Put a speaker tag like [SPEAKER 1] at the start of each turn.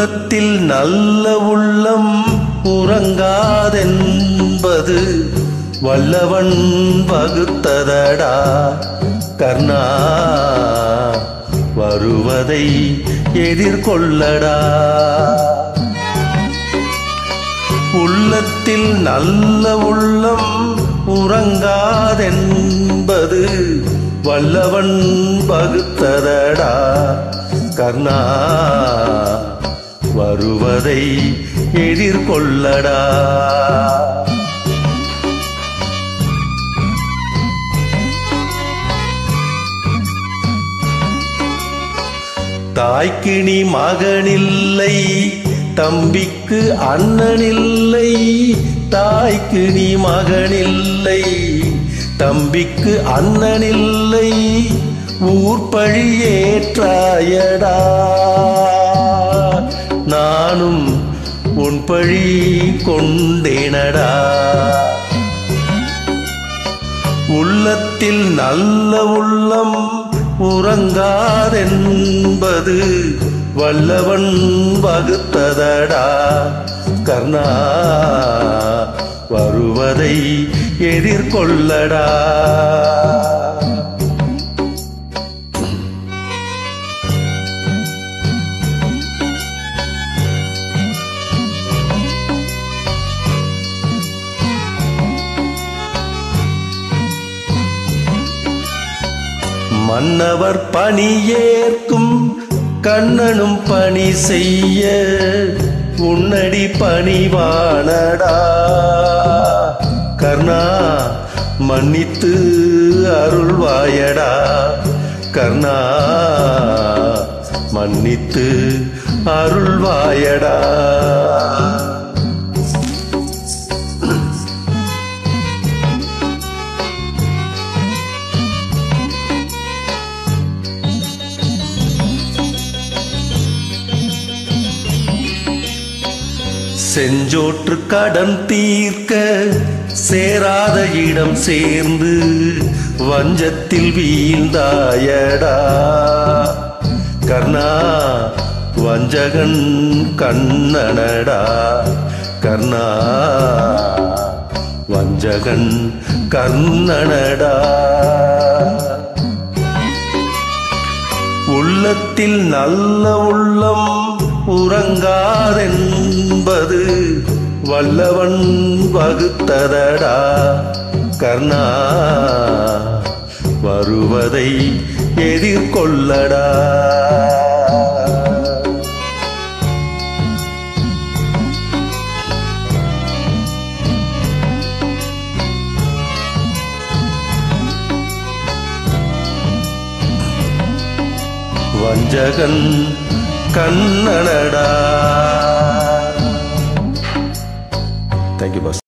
[SPEAKER 1] உள்ளத்தில் நல்ல உள்ளம் உறங்காதென்பது வல்லவன் வகுத்ததடா கர்ணா வருவதை எதிர்கொள்ளடா உள்ளத்தில் நல்ல உள்ளம் உறங்காதென்பது வல்லவன் வகுத்ததடா கர்ணா வருவதை எதிர்கொள்ளடா தாய்க்கு நீ மகனில்லை தம்பிக்கு அண்ணனில்லை தாய்க்கு நீ மகனில்லை தம்பிக்கு அண்ணனில்லை ஊர்பழி ஏற்றாயடா நானும் உன் பழி கொண்டேனடா உள்ளத்தில் நல்ல உள்ளம் உறங்காதென்பது வல்லவன் வகுத்ததடா கர்ணா வருவதை எதிர்கொள்ளடா மன்னவர் பணியேற்கும் கண்ணனும் பணி செய்ய உன்னடி பணிவானடா கர்ணா மன்னித்து அருள்வாயடா கர்ணா மன்னித்து அருள்வாயடா செஞ்சோற்று கடன் தீர்க்க சேராத இடம் சேர்ந்து வஞ்சத்தில் வீழ்ந்தாயடா கர்ணா வஞ்சகன் கண்ணனடா கர்ணா வஞ்சகன் கர்ணனடா உள்ளத்தில் நல்ல உள்ளம் உறங்காதென்பது வல்லவன் வகுத்ததடா கர்ணா வருவதை எதிர்கொள்ளடா வஞ்சகன் கண்ணனடா தேங்க்யூ பாஸ்